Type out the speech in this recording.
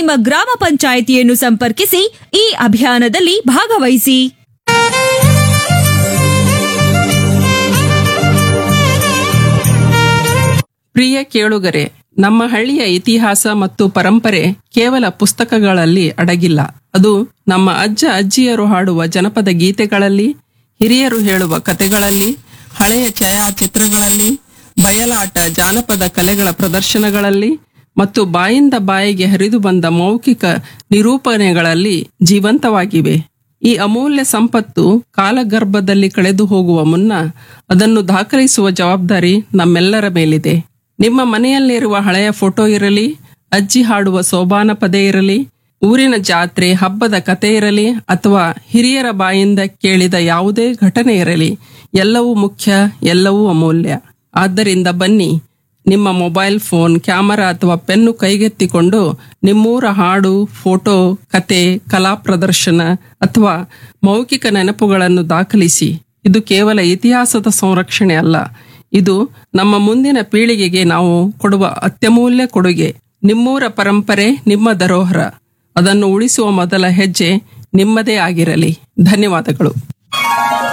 ನಿಮ್ಮ ಗ್ರಾಮ ಪಂಚಾಯಿತಿಯನ್ನು ಸಂಪರ್ಕಿಸಿ ಈ ಅಭಿಯಾನದಲ್ಲಿ ಭಾಗವಹಿಸಿ ಪ್ರಿಯ ಕೇಳುಗರೆ ನಮ್ಮ ಹಳ್ಳಿಯ ಇತಿಹಾಸ ಮತ್ತು ಪರಂಪರೆ ಕೇವಲ ಪುಸ್ತಕಗಳಲ್ಲಿ ಅಡಗಿಲ್ಲ ಅದು ನಮ್ಮ ಅಜ್ಜ ಅಜ್ಜಿಯರು ಹಾಡುವ ಜನಪದ ಗೀತೆಗಳಲ್ಲಿ ಹಿರಿಯರು ಹೇಳುವ ಕತೆಗಳಲ್ಲಿ ಹಳೆಯ ಛಾಯಾಚಿತ್ರಗಳಲ್ಲಿ ಬಯಲಾಟ ಜಾನಪದ ಕಲೆಗಳ ಪ್ರದರ್ಶನಗಳಲ್ಲಿ ಮತ್ತು ಬಾಯಿಂದ ಬಾಯಿಗೆ ಹರಿದು ಬಂದ ಮೌಖಿಕ ನಿರೂಪಣೆಗಳಲ್ಲಿ ಜೀವಂತವಾಗಿವೆ ಈ ಅಮೂಲ್ಯ ಸಂಪತ್ತು ಕಾಲಗರ್ಭದಲ್ಲಿ ಕಳೆದು ಹೋಗುವ ಮುನ್ನ ಅದನ್ನು ದಾಖಲಿಸುವ ಜವಾಬ್ದಾರಿ ನಮ್ಮೆಲ್ಲರ ಮೇಲಿದೆ ನಿಮ್ಮ ಮನೆಯಲ್ಲಿರುವ ಹಳೆಯ ಫೋಟೋ ಇರಲಿ ಅಜ್ಜಿ ಹಾಡುವ ಸೋಬಾನ ಪದೇ ಇರಲಿ ಊರಿನ ಜಾತ್ರೆ ಹಬ್ಬದ ಕತೆ ಇರಲಿ ಅಥವಾ ಹಿರಿಯರ ಬಾಯಿಂದ ಕೇಳಿದ ಯಾವುದೇ ಘಟನೆ ಇರಲಿ ಎಲ್ಲವೂ ಮುಖ್ಯ ಎಲ್ಲವೂ ಅಮೂಲ್ಯ ಆದ್ದರಿಂದ ಬನ್ನಿ ನಿಮ್ಮ ಮೊಬೈಲ್ ಫೋನ್ ಕ್ಯಾಮರಾ ಅಥವಾ ಪೆನ್ನು ಕೈಗೆತ್ತಿಕೊಂಡು ನಿಮ್ಮೂರ ಹಾಡು ಫೋಟೋ ಕತೆ ಕಲಾ ಪ್ರದರ್ಶನ ಅಥವಾ ಮೌಖಿಕ ನೆನಪುಗಳನ್ನು ದಾಖಲಿಸಿ ಇದು ಕೇವಲ ಇತಿಹಾಸದ ಸಂರಕ್ಷಣೆ ಅಲ್ಲ ಇದು ನಮ್ಮ ಮುಂದಿನ ಪೀಳಿಗೆಗೆ ನಾವು ಕೊಡುವ ಅತ್ಯಮೂಲ್ಯ ಕೊಡುಗೆ ನಿಮ್ಮೂರ ಪರಂಪರೆ ನಿಮ್ಮ ಧರೋಹರ ಅದನ್ನು ಉಳಿಸುವ ಮೊದಲ ಹೆಜ್ಜೆ ನಿಮ್ಮದೇ ಆಗಿರಲಿ ಧನ್ಯವಾದಗಳು